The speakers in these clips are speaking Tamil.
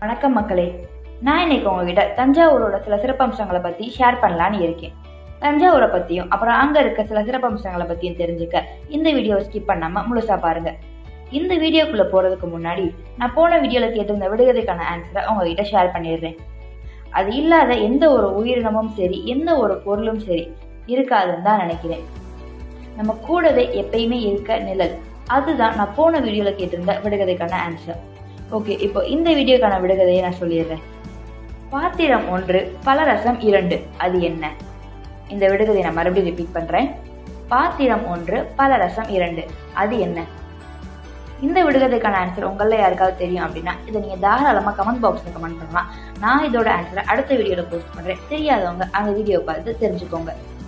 வணக்கம் மக்களே நான் இன்னைக்கு உங்ககிட்ட தஞ்சாவூரோட சில சிறப்பம்சங்களை பத்தி ஷேர் பண்ணலான்னு இருக்கேன் தஞ்சாவூரை பத்தியும் அப்புறம் அங்க இருக்க சில சிறப்பம்சங்களை பத்தியும் தெரிஞ்சுக்க இந்த வீடியோவை ஸ்கிப் பண்ணாம முழுசா பாருங்க இந்த வீடியோக்குள்ள போறதுக்கு முன்னாடி நான் போன வீடியோல கேட்டிருந்த விடுகதைக்கான ஆன்சரை உங்ககிட்ட ஷேர் பண்ணிடுறேன் அது இல்லாத எந்த ஒரு உயிரினமும் சரி எந்த ஒரு பொருளும் சரி இருக்காதுன்னு தான் நினைக்கிறேன் நம்ம கூடவே எப்பயுமே இருக்க நிழல் அதுதான் நான் போன வீடியோல கேட்டிருந்த விடுகதைக்கான ஆன்சர் ஓகே இப்போ இந்த வீடியோக்கான விடுகதையை நான் சொல்லிடுறேன் பாத்திரம் ஒன்று பலரசம் இரண்டு அது என்ன இந்த விடுகதையை நான் மறுபடியும் ரிப்பீட் பண்றேன் பாத்திரம் ஒன்று பலரசம் இரண்டு அது என்ன இந்த விடுகதைக்கான ஆன்சர் உங்களில் யாருக்காவது தெரியும் அப்படின்னா இதை நீங்க தாராளமா கமெண்ட் பாக்ஸ்ல கமெண்ட் பண்ணலாம் நான் இதோட ஆன்சரை அடுத்த வீடியோல போஸ்ட் பண்றேன் தெரியாதவங்க அந்த வீடியோ பார்த்து தெரிஞ்சுக்கோங்க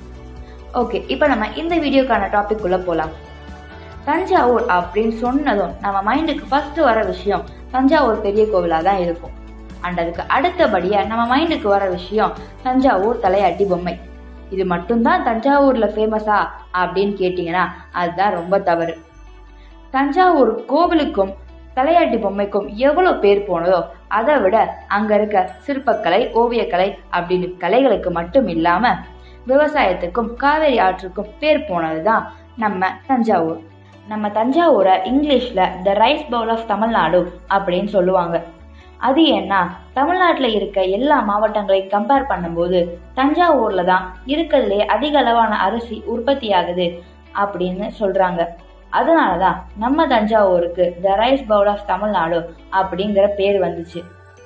ஓகே இப்போ நம்ம இந்த வீடியோக்கான டாபிக் உள்ள போலாம் தஞ்சாவூர் அப்படின்னு சொன்னதும் நம்ம மைண்டுக்கு ஃபர்ஸ்ட் வர விஷயம் தஞ்சாவூர் பெரிய கோவிலா தான் இருக்கும் அண்ட் அதுக்கு அடுத்தபடியா நம்ம மைண்டுக்கு வர விஷயம் தஞ்சாவூர் தலையாட்டி பொம்மை இது மட்டும்தான் தஞ்சாவூர்ல ஃபேமஸா அப்படின்னு கேட்டீங்கன்னா அதுதான் ரொம்ப தவறு தஞ்சாவூர் கோவிலுக்கும் தலையாட்டி பொம்மைக்கும் எவ்வளவு பேர் போனதோ அதை விட அங்க இருக்க சிற்பக்கலை ஓவியக்கலை அப்படின்னு கலைகளுக்கு மட்டும் இல்லாம விவசாயத்துக்கும் காவேரி ஆற்றுக்கும் பேர் போனதுதான் நம்ம தஞ்சாவூர் நம்ம தஞ்சாவூரை இங்கிலீஷ்ல the rice bowl of Tamil Nadu அப்படின்னு சொல்லுவாங்க அது ஏன்னா தமிழ்நாட்டில் இருக்க எல்லா மாவட்டங்களையும் கம்பேர் பண்ணும்போது தஞ்சாவூர்ல தான் இருக்கிறதுலே அதிக அளவான அரிசி உற்பத்தி ஆகுது அப்படின்னு சொல்றாங்க அதனாலதான் நம்ம தஞ்சாவூருக்கு the rice bowl of Tamil Nadu அப்படிங்கிற பேர் வந்துச்சு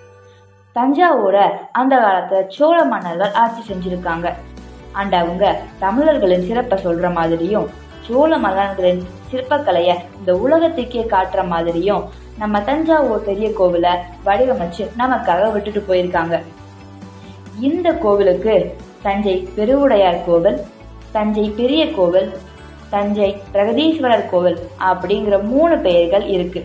தஞ்சாவூரை அந்த காலத்துல சோழ மன்னர்கள் ஆட்சி செஞ்சிருக்காங்க அண்ட் அவங்க தமிழர்களின் சிறப்பை சொல்ற மாதிரியும் சோழ மன்னர்களின் சிற்பக்கலைய இந்த உலகத்துக்கே காட்டுற மாதிரியும் நம்ம தஞ்சாவூர் பெரிய கோவிலை வடிவமைச்சு நமக்காக விட்டுட்டு போயிருக்காங்க இந்த கோவிலுக்கு தஞ்சை பெருவுடையார் கோவில் தஞ்சை பெரிய கோவில் தஞ்சை பிரகதீஸ்வரர் கோவில் அப்படிங்கிற மூணு பெயர்கள் இருக்கு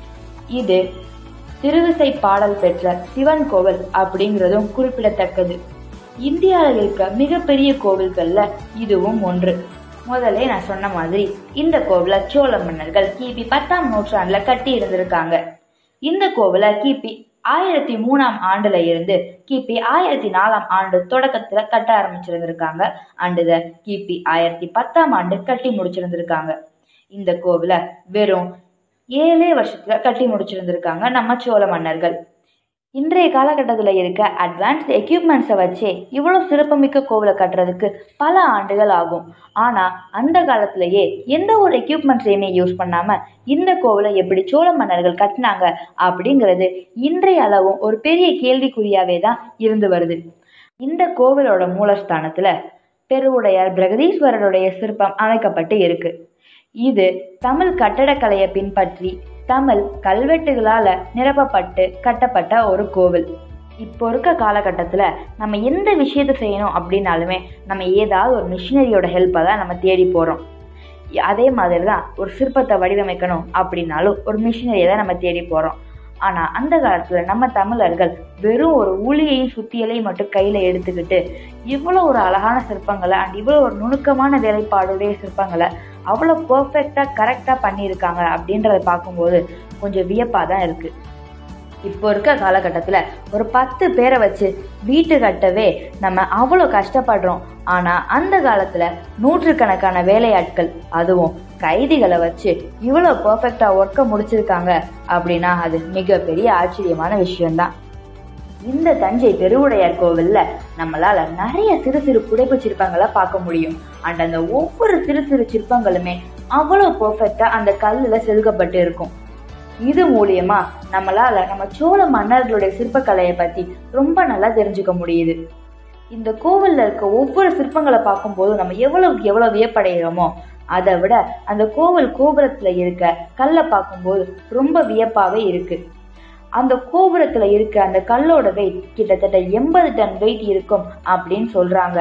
இது திருவிசை பாடல் பெற்ற சிவன் கோவில் அப்படிங்கிறதும் குறிப்பிடத்தக்கது இந்தியாவில் இருக்க மிகப்பெரிய கோவில்கள்ல இதுவும் ஒன்று முதல்ல நான் சொன்ன மாதிரி இந்த கோவில சோழ மன்னர்கள் கிபி பத்தாம் நூற்றாண்டுல கட்டி இருந்திருக்காங்க இந்த கோவில கிபி ஆயிரத்தி மூணாம் ஆண்டுல இருந்து கிபி ஆயிரத்தி நாலாம் ஆண்டு தொடக்கத்துல கட்ட ஆரம்பிச்சிருந்திருக்காங்க அண்டு இத கிபி ஆயிரத்தி பத்தாம் ஆண்டு கட்டி முடிச்சிருந்திருக்காங்க இந்த கோவில வெறும் ஏழே வருஷத்துல கட்டி முடிச்சிருந்திருக்காங்க நம்ம சோழ மன்னர்கள் இன்றைய காலகட்டத்தில் இருக்க அட்வான்ஸ்ட் எக்யூப்மெண்ட்ஸை வச்சே இவ்வளோ சிறப்புமிக்க கோவிலை கட்டுறதுக்கு பல ஆண்டுகள் ஆகும் ஆனால் அந்த காலத்திலேயே எந்த ஒரு எக்யூப்மெண்ட்ஸையுமே யூஸ் பண்ணாமல் இந்த கோவிலை எப்படி சோழ மன்னர்கள் கட்டினாங்க அப்படிங்கிறது இன்றைய அளவும் ஒரு பெரிய கேள்விக்குறியாவே தான் இருந்து வருது இந்த கோவிலோட மூலஸ்தானத்தில் பெருவுடையார் பிரகதீஸ்வரருடைய சிற்பம் அமைக்கப்பட்டு இருக்கு இது தமிழ் கட்டடக்கலையை பின்பற்றி தமிழ் கல்வெட்டுகளால நிரப்பப்பட்டு கட்டப்பட்ட ஒரு கோவில் இப்போ இருக்க காலகட்டத்தில் நம்ம எந்த விஷயத்தை செய்யணும் அப்படின்னாலுமே நம்ம ஏதாவது ஒரு மிஷினரியோட ஹெல்ப்பை தான் நம்ம தேடி போகிறோம் அதே மாதிரி தான் ஒரு சிற்பத்தை வடிவமைக்கணும் அப்படின்னாலும் ஒரு மிஷினரியை தான் நம்ம தேடி போகிறோம் ஆனால் அந்த காலத்தில் நம்ம தமிழர்கள் வெறும் ஒரு ஊழியையும் சுத்தியலையும் மட்டும் கையில் எடுத்துக்கிட்டு இவ்வளோ ஒரு அழகான சிற்பங்களை அண்ட் இவ்வளோ ஒரு நுணுக்கமான வேலைப்பாடுடைய சிற்பங்களை அவ்வளோ பர்ஃபெக்டாக கரெக்டாக பண்ணியிருக்காங்க அப்படின்றத பார்க்கும்போது கொஞ்சம் வியப்பாக தான் இருக்குது இப்போ இருக்க காலகட்டத்தில் ஒரு பத்து பேரை வச்சு வீட்டு கட்டவே நம்ம அவ்வளோ கஷ்டப்படுறோம் ஆனால் அந்த காலத்தில் நூற்றுக்கணக்கான வேலையாட்கள் அதுவும் கைதிகளை வச்சு இவ்வளோ பர்ஃபெக்டாக ஒர்க்கை முடிச்சிருக்காங்க அப்படின்னா அது மிகப்பெரிய ஆச்சரியமான விஷயம்தான் இந்த தஞ்சை பெருவுடையார் கோவில்ல நம்மளால நிறைய சிறு சிறு புடைப்பு சிற்பங்களை பார்க்க முடியும் அண்ட் அந்த ஒவ்வொரு சிறு சிறு சிற்பங்களுமே அவ்வளோ பர்ஃபெக்டா அந்த கல்லுல செதுக்கப்பட்டு இருக்கும் இது மூலியமா நம்மளால நம்ம சோழ மன்னர்களுடைய சிற்பக்கலையை பத்தி ரொம்ப நல்லா தெரிஞ்சுக்க முடியுது இந்த கோவில்ல இருக்க ஒவ்வொரு சிற்பங்களை பார்க்கும்போது நம்ம எவ்வளவுக்கு எவ்வளவு வியப்படைகிறோமோ அதை விட அந்த கோவில் கோபுரத்துல இருக்க கல்லை பார்க்கும்போது ரொம்ப வியப்பாவே இருக்கு அந்த கோபுரத்துல இருக்க அந்த கல்லோட வெயிட் கிட்டத்தட்ட எண்பது டன் வெயிட் இருக்கும் அப்படின்னு சொல்றாங்க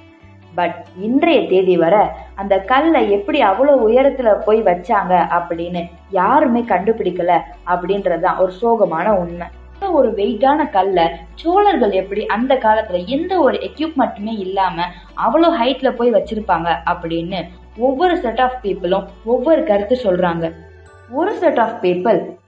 பட் இன்றைய தேதி வர அந்த கல்லை எப்படி அவ்வளோ உயரத்துல போய் வச்சாங்க அப்படின்னு யாருமே கண்டுபிடிக்கல அப்படின்றதுதான் ஒரு சோகமான உண்மை ஒரு வெயிட்டான கல்லை சோழர்கள் எப்படி அந்த காலத்துல எந்த ஒரு எக்யூப்மெண்ட்டுமே இல்லாம அவ்வளோ ஹைட்ல போய் வச்சிருப்பாங்க அப்படின்னு ஒவ்வொரு செட் ஆஃப் பீப்புளும் ஒவ்வொரு கருத்து சொல்றாங்க ஒரு செட் ஆஃப் பீப்புள்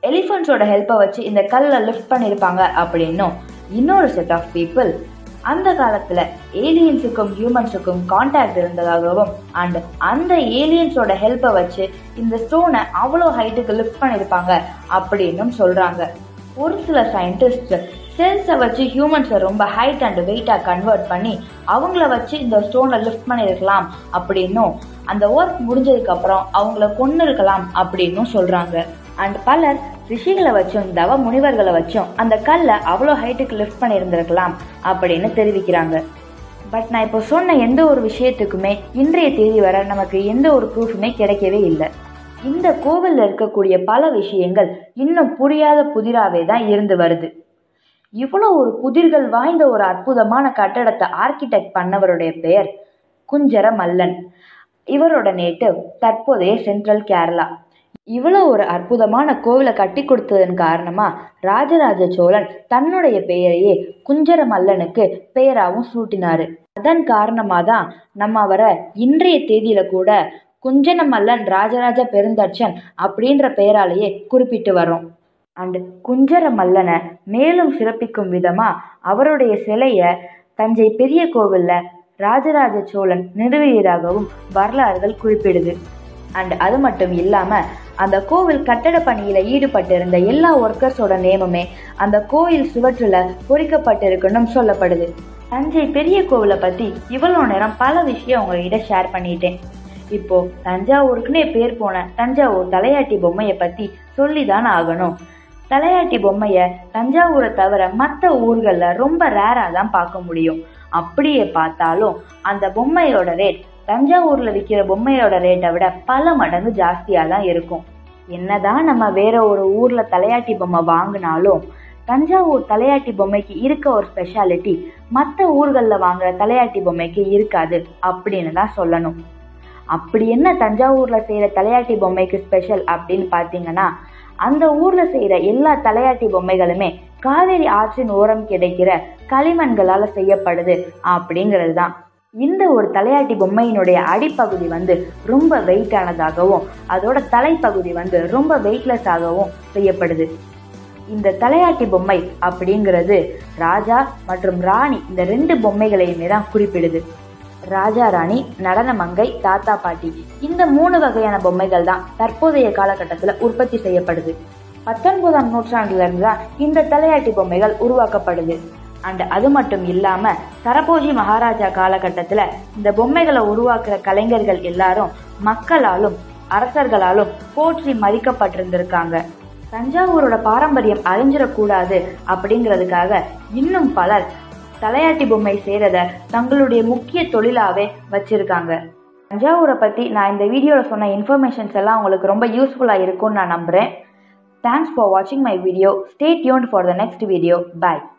எலிஃபண்ட்ஸோட ஹெல்ப்பை வச்சு இந்த கல்லை லிஃப்ட் பண்ணியிருப்பாங்க அப்படின்னும் இன்னொரு செட் ஆஃப் பீப்புள் அந்த காலத்துல ஏலியன்ஸுக்கும் ஹியூமன்ஸுக்கும் கான்டாக்ட் இருந்ததாகவும் அண்ட் அந்த ஏலியன்ஸோட ஹெல்ப்பை வச்சு இந்த ஸ்டோனை அவ்வளோ ஹைட்டுக்கு லிஃப்ட் பண்ணியிருப்பாங்க அப்படின்னும் சொல்றாங்க ஒரு சில சயின்டிஸ்ட் செல்ஸை வச்சு ஹியூமன்ஸை ரொம்ப ஹைட் அண்ட் வெயிட்டாக கன்வெர்ட் பண்ணி அவங்கள வச்சு இந்த ஸ்டோனை லிஃப்ட் பண்ணியிருக்கலாம் அப்படின்னும் அந்த ஒர்க் முடிஞ்சதுக்கு அப்புறம் அவங்கள கொண்டு இருக்கலாம் அப்படின்னும் சொல்றாங்க அண்ட் பலர் ரிஷிகளை வச்சும் தவ முனிவர்களை வச்சும் அந்த கல்லை அவ்வளோ ஹைட்டுக்கு லிஃப்ட் பண்ணியிருந்திருக்கலாம் அப்படின்னு தெரிவிக்கிறாங்க பட் நான் இப்போ சொன்ன எந்த ஒரு விஷயத்துக்குமே இன்றைய தேதி வர நமக்கு எந்த ஒரு ப்ரூஃபுமே கிடைக்கவே இல்லை இந்த கோவிலில் இருக்கக்கூடிய பல விஷயங்கள் இன்னும் புரியாத புதிராவே தான் இருந்து வருது இவ்வளோ ஒரு புதிர்கள் வாய்ந்த ஒரு அற்புதமான கட்டடத்தை ஆர்கிடெக்ட் பண்ணவருடைய பெயர் குஞ்சர மல்லன் இவரோட நேட்டிவ் தற்போதைய சென்ட்ரல் கேரளா இவ்வளோ ஒரு அற்புதமான கோவிலை கட்டி கொடுத்ததன் காரணமா ராஜராஜ சோழன் தன்னுடைய பெயரையே குஞ்சர மல்லனுக்கு பெயராகவும் சூட்டினாரு அதன் காரணமா தான் நம்ம அவரை இன்றைய தேதியில கூட குஞ்சன மல்லன் ராஜராஜ பெருந்தச்சன் அப்படின்ற பெயராலேயே குறிப்பிட்டு வரோம் அண்ட் குஞ்சர மல்லனை மேலும் சிறப்பிக்கும் விதமா அவருடைய சிலைய தஞ்சை பெரிய கோவில்ல ராஜராஜ சோழன் நிறுவியதாகவும் வரலாறுகள் குறிப்பிடுது அண்ட் அது மட்டும் இல்லாம அந்த கோவில் கட்டட பணியில ஈடுபட்டிருந்த எல்லா ஒர்க்கர்ஸோட நேமுமே அந்த கோயில் சுவற்றுல பொறிக்கப்பட்டிருக்குன்னு சொல்லப்படுது தஞ்சை பெரிய கோவிலை பத்தி இவ்வளோ நேரம் பல விஷயம் உங்ககிட்ட ஷேர் பண்ணிட்டேன் இப்போ தஞ்சாவூருக்குன்னே பேர் போன தஞ்சாவூர் தலையாட்டி பொம்மையை பத்தி சொல்லிதான் ஆகணும் தலையாட்டி பொம்மைய தஞ்சாவூரை தவிர மற்ற ஊர்களில் ரொம்ப ரேராக தான் பார்க்க முடியும் அப்படியே பார்த்தாலும் அந்த பொம்மையோட ரேட் தஞ்சாவூர்ல விற்கிற பொம்மையோட ரேட்டை விட பல மடங்கு ஜாஸ்தியாக தான் இருக்கும் என்னதான் நம்ம வேற ஒரு ஊர்ல தலையாட்டி பொம்மை வாங்கினாலும் தஞ்சாவூர் தலையாட்டி பொம்மைக்கு இருக்க ஒரு ஸ்பெஷாலிட்டி மற்ற ஊர்களில் வாங்குற தலையாட்டி பொம்மைக்கு இருக்காது அப்படின்னு தான் சொல்லணும் அப்படி என்ன தஞ்சாவூர்ல செய்யற தலையாட்டி பொம்மைக்கு ஸ்பெஷல் அப்படின்னு பார்த்தீங்கன்னா அந்த ஊர்ல செய்யற எல்லா தலையாட்டி பொம்மைகளுமே காவேரி ஆற்றின் ஓரம் கிடைக்கிற களிமண்களால செய்யப்படுது அப்படிங்கிறது தான் இந்த ஒரு தலையாட்டி பொம்மையினுடைய அடிப்பகுதி வந்து ரொம்ப வெயிட்டானதாகவும் அதோட தலைப்பகுதி வந்து ரொம்ப வெயிட்லெஸ்ஸாகவும் செய்யப்படுது இந்த தலையாட்டி பொம்மை அப்படிங்கிறது ராஜா மற்றும் ராணி இந்த ரெண்டு பொம்மைகளையுமே தான் குறிப்பிடுது ராஜா ராணி நடனமங்கை தாத்தா பாட்டி இந்த மூணு வகையான பொம்மைகள் தான் தற்போதைய காலகட்டத்தில் உற்பத்தி செய்யப்படுது பத்தொன்பதாம் நூற்றாண்டுல இருந்து தான் இந்த தலையாட்டி பொம்மைகள் உருவாக்கப்படுது அண்ட் அது மட்டும் இல்லாம சரபோஜி மகாராஜா காலகட்டத்துல இந்த பொம்மைகளை உருவாக்குற கலைஞர்கள் எல்லாரும் மக்களாலும் அரசர்களாலும் போற்றி மதிக்கப்பட்டிருந்திருக்காங்க தஞ்சாவூரோட பாரம்பரியம் அழிஞ்சிடக்கூடாது அப்படிங்கிறதுக்காக இன்னும் பலர் தலையாட்டி பொம்மை செய்கிறத தங்களுடைய முக்கிய தொழிலாகவே வச்சிருக்காங்க தஞ்சாவூரை பற்றி நான் இந்த வீடியோவில் சொன்ன இன்ஃபர்மேஷன்ஸ் எல்லாம் உங்களுக்கு ரொம்ப யூஸ்ஃபுல்லாக இருக்கும்னு நான் நம்புகிறேன் தேங்க்ஸ் ஃபார் வாட்சிங் my video stay tuned for the next video bye